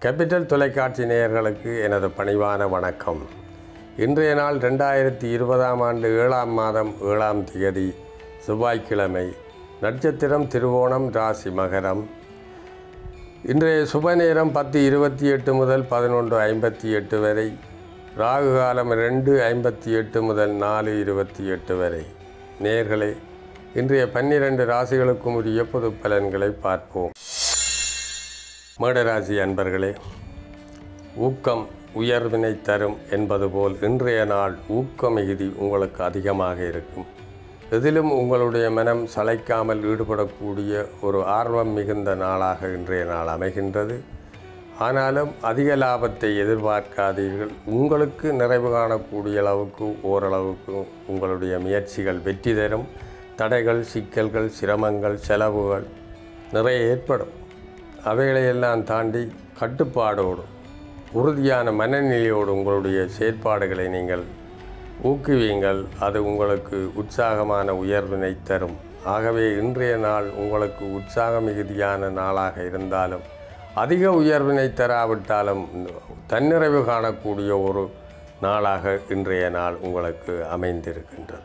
capital தொலைக்காட்சி நேயர்களுக்கு எனது பணிவான வணக்கம் இன்றைய நாள் ரெண்டாயிரத்தி இருபதாம் ஆண்டு ஏழாம் மாதம் ஏழாம் தேதி செவ்வாய்க்கிழமை நட்சத்திரம் திருவோணம் ராசி மகரம் இன்றைய சுப நேரம் பத்து இருபத்தி எட்டு முதல் பதினொன்று ஐம்பத்தி எட்டு வரை ராகு காலம் ரெண்டு ஐம்பத்தி எட்டு முதல் நாலு இருபத்தி எட்டு வரை நேர்களே இன்றைய பன்னிரண்டு ராசிகளுக்கும் உரிய பொது பலன்களை பார்ப்போம் மேடராசி அன்பர்களே ஊக்கம் உயர்வினை தரும் என்பது போல் இன்றைய நாள் ஊக்க மிகுதி உங்களுக்கு அதிகமாக இருக்கும் எதிலும் உங்களுடைய மனம் சளைக்காமல் ஈடுபடக்கூடிய ஒரு ஆர்வம் மிகுந்த நாளாக இன்றைய நாள் அமைகின்றது ஆனாலும் அதிக லாபத்தை எதிர்பார்க்காதீர்கள் உங்களுக்கு நிறைவு காணக்கூடிய அளவுக்கு ஓரளவுக்கு உங்களுடைய முயற்சிகள் வெற்றி தரும் தடைகள் சிக்கல்கள் சிரமங்கள் செலவுகள் நிறைய ஏற்படும் அவைகளையெல்லாம் தாண்டி கட்டுப்பாடோடு உறுதியான மனநிலையோடு உங்களுடைய செயற்பாடுகளை நீங்கள் ஊக்குவியுங்கள் அது உங்களுக்கு உற்சாகமான உயர்வினை தரும் ஆகவே இன்றைய நாள் உங்களுக்கு உற்சாக மிகுதியான நாளாக இருந்தாலும் அதிக உயர்வினை தராவிட்டாலும் தன்னிறைவு காணக்கூடிய ஒரு நாளாக இன்றைய நாள் உங்களுக்கு அமைந்திருக்கின்றது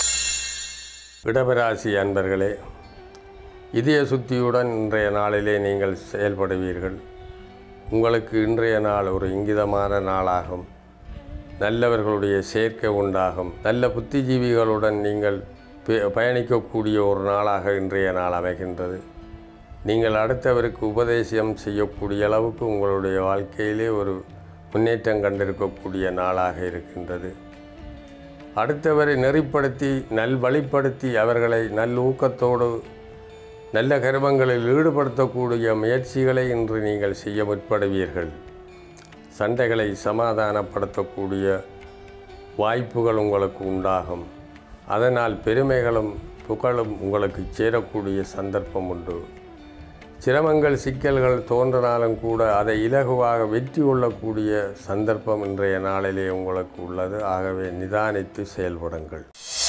இடபராசி அன்பர்களே இதய சுத்தியுடன் இன்றைய நாளிலே நீங்கள் செயல்படுவீர்கள் உங்களுக்கு இன்றைய நாள் ஒரு இங்கிதமான நாளாகும் நல்லவர்களுடைய சேர்க்கை உண்டாகும் நல்ல புத்திஜீவிகளுடன் நீங்கள் பே- பயணிக்கக்கூடிய ஒரு நாளாக இன்றைய நாள் அமைகின்றது நீங்கள் அடுத்தவருக்கு உபதேசம் செய்யக்கூடிய அளவுக்கு உங்களுடைய வாழ்க்கையிலே ஒரு முன்னேற்றம் கண்டிருக்கக்கூடிய நாளாக இருக்கின்றது அடுத்தவரை நெறிப்படுத்தி நல்வழிப்படுத்தி அவர்களை நல்லூக்கத்தோடு நல்ல கர்மங்களில் ஈடுபடுத்தக்கூடிய முயற்சிகளை இன்று நீங்கள் செய்ய முற்படுவீர்கள் சண்டைகளை சமாதானப்படுத்தக்கூடிய வாய்ப்புகள் உங்களுக்கு உண்டாகும் அதனால் பெருமைகளும் புகழும் உங்களுக்கு சேரக்கூடிய சந்தர்ப்பம் உண்டு சிரமங்கள் சிக்கல்கள் தோன்றினாலும் கூட அதை இலகுவாக வெற்றி கொள்ளக்கூடிய சந்தர்ப்பம் இன்றைய நாளிலே உங்களுக்கு உள்ளது ஆகவே நிதானித்து செயல்படுங்கள்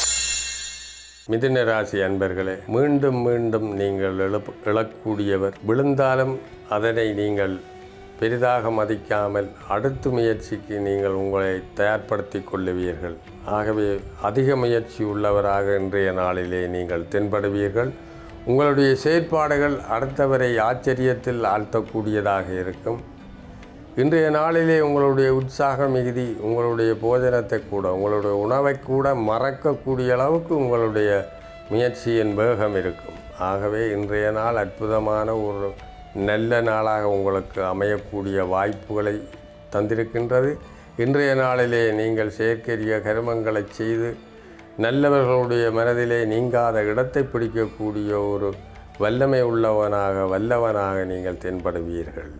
மிதுன ராசி அன்பர்களே மீண்டும் மீண்டும் நீங்கள் எழுப் எழக்கூடியவர் விழுந்தாலும் அதனை நீங்கள் பெரிதாக மதிக்காமல் அடுத்த முயற்சிக்கு நீங்கள் உங்களை தயார்படுத்திக் கொள்ளுவீர்கள் ஆகவே அதிக முயற்சி உள்ளவராக இன்றைய நாளிலே நீங்கள் தென்படுவீர்கள் உங்களுடைய செயற்பாடுகள் அடுத்தவரை ஆச்சரியத்தில் ஆழ்த்தக்கூடியதாக இருக்கும் இன்றைய நாளிலே உங்களுடைய உற்சாக மிகுதி உங்களுடைய போஜனத்தை கூட உங்களுடைய உணவை கூட மறக்கக்கூடிய அளவுக்கு உங்களுடைய முயற்சியின் வேகம் இருக்கும் ஆகவே இன்றைய நாள் அற்புதமான ஒரு நல்ல நாளாக உங்களுக்கு அமையக்கூடிய வாய்ப்புகளை தந்திருக்கின்றது இன்றைய நாளிலே நீங்கள் செயற்கரிய கருமங்களை செய்து நல்லவர்களுடைய மனதிலே நீங்காத இடத்தை பிடிக்கக்கூடிய ஒரு வல்லமை உள்ளவனாக வல்லவனாக நீங்கள் தென்படுவீர்கள்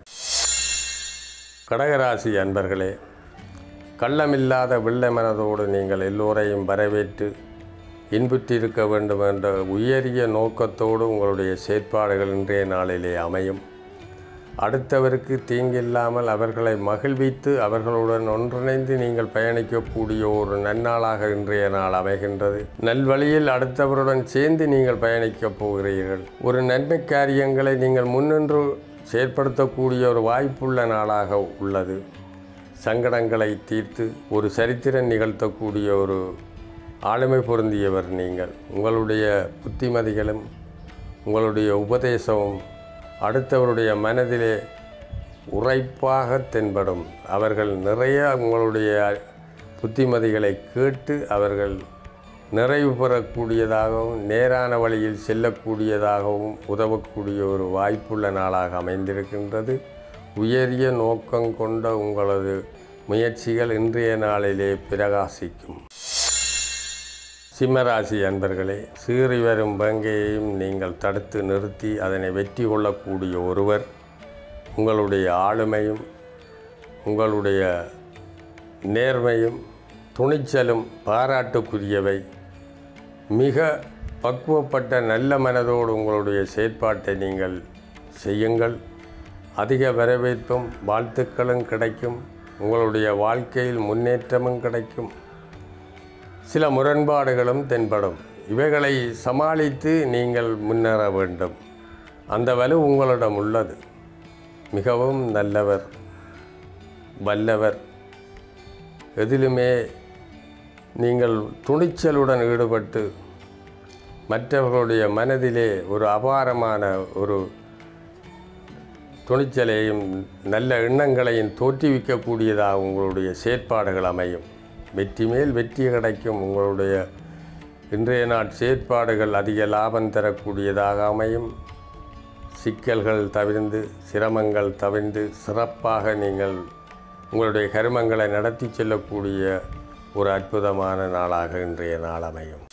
கடகராசி அன்பர்களே கள்ளமில்லாத வெள்ளை மனதோடு நீங்கள் எல்லோரையும் வரவேற்று இன்புற்றிருக்க வேண்டும் என்ற உயரிய நோக்கத்தோடு உங்களுடைய செயற்பாடுகள் இன்றைய நாளிலே அமையும் அடுத்தவருக்கு தீங்கில்லாமல் அவர்களை மகிழ்வித்து அவர்களுடன் ஒன்றிணைந்து நீங்கள் பயணிக்கக்கூடிய ஒரு நன்னாளாக இன்றைய நாள் அமைகின்றது நல்வழியில் அடுத்தவருடன் சேர்ந்து நீங்கள் பயணிக்கப் போகிறீர்கள் ஒரு நன்மை காரியங்களை நீங்கள் முன்னின்று செயற்படுத்தக்கூடிய ஒரு வாய்ப்புள்ள நாளாக உள்ளது சங்கடங்களை தீர்த்து ஒரு சரித்திரம் நிகழ்த்தக்கூடிய ஒரு ஆளுமை பொருந்தியவர் நீங்கள் உங்களுடைய புத்திமதிகளும் உங்களுடைய உபதேசமும் அடுத்தவருடைய மனதிலே உரைப்பாக தென்படும் அவர்கள் நிறைய உங்களுடைய புத்திமதிகளை கேட்டு அவர்கள் நிறைவு பெறக்கூடியதாகவும் நேரான வழியில் செல்லக்கூடியதாகவும் உதவக்கூடிய ஒரு வாய்ப்புள்ள நாளாக அமைந்திருக்கின்றது உயரிய நோக்கம் கொண்ட உங்களது முயற்சிகள் இன்றைய நாளிலே பிரகாசிக்கும் சிம்மராசி அன்பர்களே சீறி வரும் வேங்கையையும் நீங்கள் தடுத்து நிறுத்தி அதனை வெற்றி கொள்ளக்கூடிய ஒருவர் உங்களுடைய ஆளுமையும் உங்களுடைய நேர்மையும் துணிச்சலும் பாராட்டுக்குரியவை மிக பக்குவப்பட்ட நல்ல மனதோடு உங்களுடைய செயற்பாட்டை நீங்கள் செய்யுங்கள் அதிக வரவேற்பும் வாழ்த்துக்களும் கிடைக்கும் உங்களுடைய வாழ்க்கையில் முன்னேற்றமும் கிடைக்கும் சில முரண்பாடுகளும் தென்படும் இவைகளை சமாளித்து நீங்கள் முன்னேற வேண்டும் அந்த வலு உங்களிடம் உள்ளது மிகவும் நல்லவர் வல்லவர் எதிலுமே நீங்கள் துணிச்சலுடன் ஈடுபட்டு மற்றவர்களுடைய மனதிலே ஒரு அபாரமான ஒரு துணிச்சலையும் நல்ல எண்ணங்களையும் தோற்றுவிக்கக்கூடியதாக உங்களுடைய செயற்பாடுகள் அமையும் வெற்றி மேல் வெற்றி கிடைக்கும் உங்களுடைய இன்றைய நாட் செயற்பாடுகள் அதிக லாபம் தரக்கூடியதாக அமையும் சிக்கல்கள் தவிர்ந்து சிரமங்கள் தவிர்ந்து சிறப்பாக நீங்கள் உங்களுடைய கருமங்களை நடத்தி செல்லக்கூடிய ஒரு அற்புதமான நாளாக இன்றைய நாள் அமையும்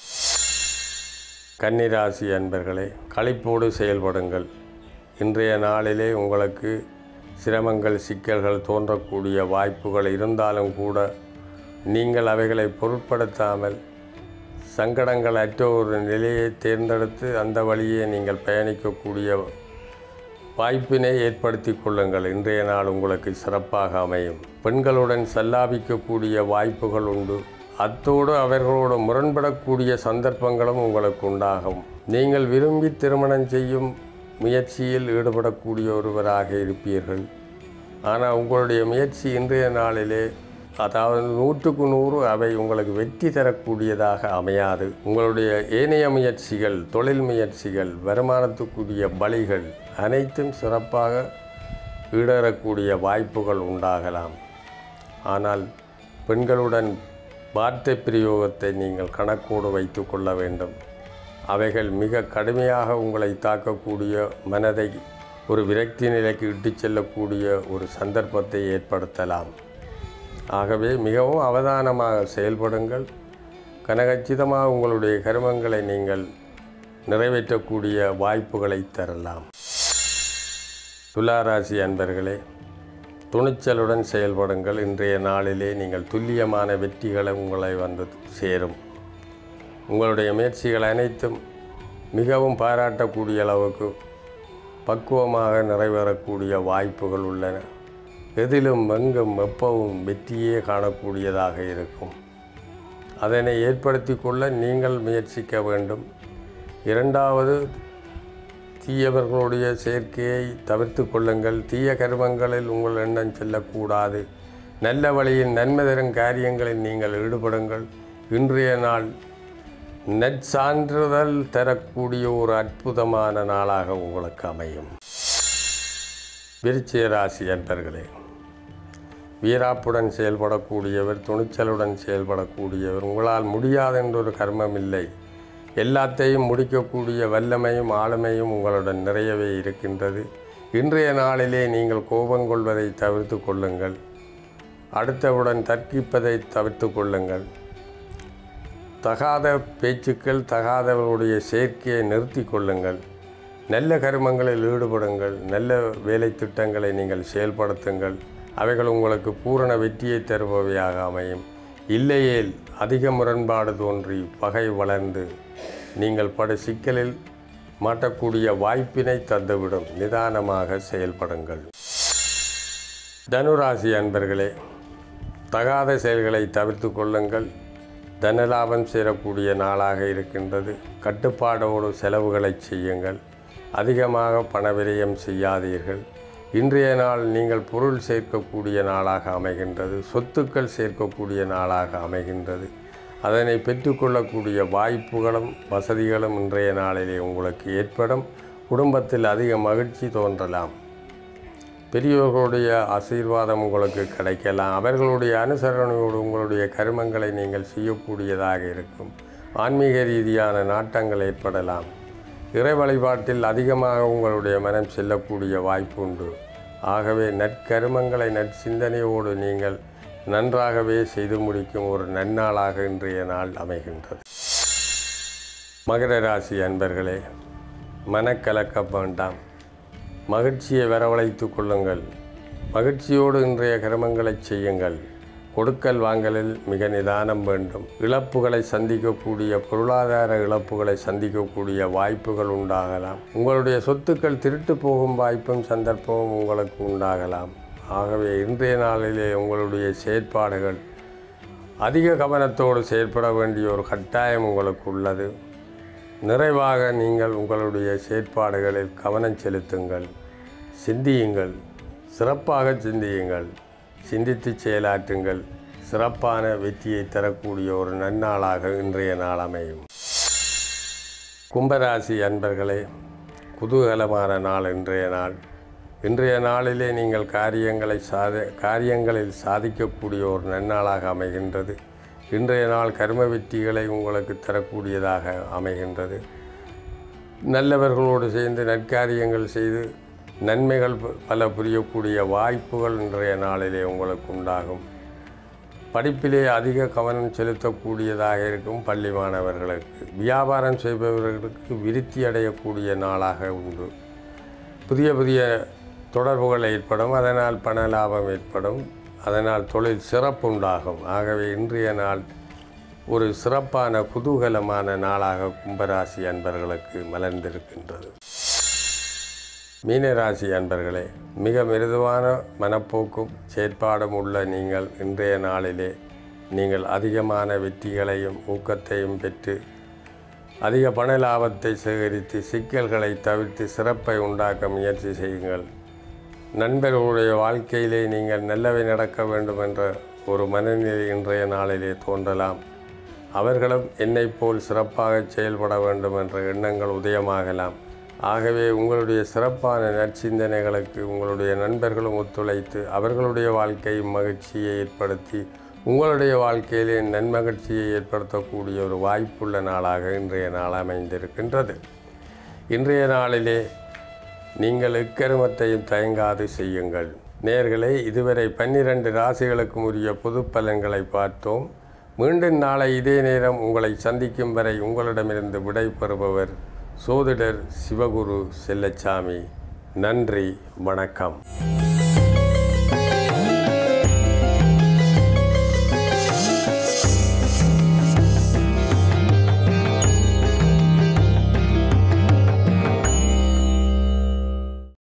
கன்னிராசி அன்பர்களே களிப்போடு செயல்படுங்கள் இன்றைய நாளிலே உங்களுக்கு சிரமங்கள் சிக்கல்கள் தோன்றக்கூடிய வாய்ப்புகள் இருந்தாலும் கூட நீங்கள் அவைகளை பொருட்படுத்தாமல் சங்கடங்கள் அற்ற ஒரு நிலையை தேர்ந்தெடுத்து அந்த வழியே நீங்கள் பயணிக்கக்கூடிய வாய்ப்பினை ஏற்படுத்தி கொள்ளுங்கள் இன்றைய நாள் உங்களுக்கு சிறப்பாக அமையும் பெண்களுடன் சல்லாபிக்கக்கூடிய வாய்ப்புகள் உண்டு அத்தோடு அவர்களோடு முரண்படக்கூடிய சந்தர்ப்பங்களும் உங்களுக்கு உண்டாகும் நீங்கள் விரும்பி திருமணம் செய்யும் முயற்சியில் ஈடுபடக்கூடிய ஒருவராக இருப்பீர்கள் ஆனால் உங்களுடைய முயற்சி இன்றைய நாளிலே அதாவது நூற்றுக்கு நூறு அவை உங்களுக்கு வெற்றி தரக்கூடியதாக அமையாது உங்களுடைய ஏனைய முயற்சிகள் தொழில் முயற்சிகள் வருமானத்துக்குரிய பலிகள் அனைத்தும் சிறப்பாக ஈடேறக்கூடிய வாய்ப்புகள் உண்டாகலாம் ஆனால் பெண்களுடன் வார்த்தை பிரயோகத்தை நீங்கள் கணக்கோடு வைத்து கொள்ள வேண்டும் அவைகள் மிக கடுமையாக உங்களை தாக்கக்கூடிய மனதை ஒரு விரக்தி நிலைக்கு இட்டுச் செல்லக்கூடிய ஒரு சந்தர்ப்பத்தை ஏற்படுத்தலாம் ஆகவே மிகவும் அவதானமாக செயல்படுங்கள் கனகச்சிதமாக உங்களுடைய கருமங்களை நீங்கள் நிறைவேற்றக்கூடிய வாய்ப்புகளை தரலாம் துளாராசி அன்பர்களே துணிச்சலுடன் செயல்படுங்கள் இன்றைய நாளிலே நீங்கள் துல்லியமான வெற்றிகளை உங்களை வந்து சேரும் உங்களுடைய முயற்சிகள் அனைத்தும் மிகவும் பாராட்டக்கூடிய அளவுக்கு பக்குவமாக நிறைவேறக்கூடிய வாய்ப்புகள் உள்ளன எதிலும் எங்கும் எப்பவும் வெற்றியே காணக்கூடியதாக இருக்கும் அதனை ஏற்படுத்தி கொள்ள நீங்கள் முயற்சிக்க வேண்டும் இரண்டாவது தீயவர்களுடைய சேர்க்கையை தவிர்த்து கொள்ளுங்கள் தீய கருமங்களில் உங்கள் எண்ணம் செல்லக்கூடாது நல்ல வழியில் நன்மை தரும் காரியங்களில் நீங்கள் ஈடுபடுங்கள் இன்றைய நாள் நற்சான்றிதழ் தரக்கூடிய ஒரு அற்புதமான நாளாக உங்களுக்கு அமையும் விருச்சிக ராசி அன்பர்களே வீராப்புடன் செயல்படக்கூடியவர் துணிச்சலுடன் செயல்படக்கூடியவர் உங்களால் முடியாது என்றொரு கர்மம் இல்லை எல்லாத்தையும் முடிக்கக்கூடிய வல்லமையும் ஆளுமையும் உங்களுடன் நிறையவே இருக்கின்றது இன்றைய நாளிலே நீங்கள் கோபம் கொள்வதை தவிர்த்து கொள்ளுங்கள் அடுத்தவுடன் தர்க்கிப்பதை தவிர்த்து கொள்ளுங்கள் தகாத பேச்சுக்கள் தகாதவர்களுடைய சேர்க்கையை நிறுத்தி கொள்ளுங்கள் நல்ல கருமங்களில் ஈடுபடுங்கள் நல்ல வேலை திட்டங்களை நீங்கள் செயல்படுத்துங்கள் அவைகள் உங்களுக்கு பூரண வெற்றியை தருபவையாக அமையும் இல்லையேல் அதிக முரண்பாடு தோன்றி பகை வளர்ந்து நீங்கள் படு சிக்கலில் மாட்டக்கூடிய வாய்ப்பினை தந்துவிடும் நிதானமாக செயல்படுங்கள் தனுராசி அன்பர்களே தகாத செயல்களை தவிர்த்து கொள்ளுங்கள் தனலாபம் சேரக்கூடிய நாளாக இருக்கின்றது கட்டுப்பாடோடு செலவுகளை செய்யுங்கள் அதிகமாக பண விரயம் செய்யாதீர்கள் இன்றைய நாள் நீங்கள் பொருள் சேர்க்கக்கூடிய நாளாக அமைகின்றது சொத்துக்கள் சேர்க்கக்கூடிய நாளாக அமைகின்றது அதனை பெற்றுக்கொள்ளக்கூடிய வாய்ப்புகளும் வசதிகளும் இன்றைய நாளிலே உங்களுக்கு ஏற்படும் குடும்பத்தில் அதிக மகிழ்ச்சி தோன்றலாம் பெரியோர்களுடைய ஆசீர்வாதம் உங்களுக்கு கிடைக்கலாம் அவர்களுடைய அனுசரணையோடு உங்களுடைய கருமங்களை நீங்கள் செய்யக்கூடியதாக இருக்கும் ஆன்மீக ரீதியான நாட்டங்கள் ஏற்படலாம் இறை வழிபாட்டில் அதிகமாக உங்களுடைய மனம் செல்லக்கூடிய வாய்ப்பு உண்டு ஆகவே நற்கருமங்களை நற்சிந்தனையோடு நீங்கள் நன்றாகவே செய்து முடிக்கும் ஒரு நன்னாளாக இன்றைய நாள் அமைகின்றது மகர ராசி அன்பர்களே மனக்கலக்க வேண்டாம் மகிழ்ச்சியை வரவழைத்து கொள்ளுங்கள் மகிழ்ச்சியோடு இன்றைய கிரமங்களை செய்யுங்கள் கொடுக்கல் வாங்கலில் மிக நிதானம் வேண்டும் இழப்புகளை சந்திக்கக்கூடிய பொருளாதார இழப்புகளை சந்திக்கக்கூடிய வாய்ப்புகள் உண்டாகலாம் உங்களுடைய சொத்துக்கள் திருட்டு போகும் வாய்ப்பும் சந்தர்ப்பமும் உங்களுக்கு உண்டாகலாம் ஆகவே இன்றைய நாளிலே உங்களுடைய செயற்பாடுகள் அதிக கவனத்தோடு செயற்பட வேண்டிய ஒரு கட்டாயம் உங்களுக்கு உள்ளது நிறைவாக நீங்கள் உங்களுடைய செயற்பாடுகளில் கவனம் செலுத்துங்கள் சிந்தியுங்கள் சிறப்பாக சிந்தியுங்கள் சிந்தித்து செயலாற்றுங்கள் சிறப்பான வெற்றியை தரக்கூடிய ஒரு நன்னாளாக இன்றைய நாள் அமையும் கும்பராசி அன்பர்களே குதூகலமான நாள் இன்றைய நாள் இன்றைய நாளிலே நீங்கள் காரியங்களை சாத காரியங்களில் சாதிக்கக்கூடிய ஒரு நன்னாளாக அமைகின்றது இன்றைய நாள் கர்ம வெற்றிகளை உங்களுக்கு தரக்கூடியதாக அமைகின்றது நல்லவர்களோடு சேர்ந்து நற்காரியங்கள் செய்து நன்மைகள் ப- பல புரியக்கூடிய வாய்ப்புகள் இன்றைய நாளிலே உங்களுக்கு உண்டாகும் படிப்பிலே அதிக கவனம் செலுத்தக்கூடியதாக இருக்கும் பள்ளி மாணவர்களுக்கு வியாபாரம் செய்பவர்களுக்கு விருத்தி அடையக்கூடிய நாளாக உண்டு புதிய புதிய தொடர்புகள் ஏற்படும் அதனால் பண லாபம் ஏற்படும் அதனால் தொழில் சிறப்பு உண்டாகும் ஆகவே இன்றைய நாள் ஒரு சிறப்பான குதூகலமான நாளாக கும்பராசி அன்பர்களுக்கு மலர்ந்திருக்கின்றது மீனராசி அன்பர்களே மிக மிருதுவான மனப்போக்கும் செயற்பாடும் உள்ள நீங்கள் இன்றைய நாளிலே நீங்கள் அதிகமான வெற்றிகளையும் ஊக்கத்தையும் பெற்று அதிக பண லாபத்தை சேகரித்து சிக்கல்களை தவிர்த்து சிறப்பை உண்டாக்க முயற்சி செய்யுங்கள் நண்பர்களுடைய வாழ்க்கையிலே நீங்கள் நல்லவை நடக்க வேண்டும் என்ற ஒரு மனநிலை இன்றைய நாளிலே தோன்றலாம் அவர்களும் என்னைப் போல் சிறப்பாக செயல்பட வேண்டும் என்ற எண்ணங்கள் உதயமாகலாம் ஆகவே உங்களுடைய சிறப்பான நற்சிந்தனைகளுக்கு உங்களுடைய நண்பர்களும் ஒத்துழைத்து அவர்களுடைய வாழ்க்கையும் மகிழ்ச்சியை ஏற்படுத்தி உங்களுடைய வாழ்க்கையிலே நன்மகிழ்ச்சியை ஏற்படுத்தக்கூடிய ஒரு வாய்ப்புள்ள நாளாக இன்றைய நாள் அமைந்திருக்கின்றது இன்றைய நாளிலே நீங்கள் எக்கருமத்தையும் தயங்காது செய்யுங்கள் நேர்களே இதுவரை பன்னிரண்டு ராசிகளுக்கும் உரிய பொது பலன்களை பார்த்தோம் மீண்டும் நாளை இதே நேரம் உங்களை சந்திக்கும் வரை உங்களிடமிருந்து விடை பெறுபவர் சோதிடர் சிவகுரு செல்லச்சாமி நன்றி வணக்கம்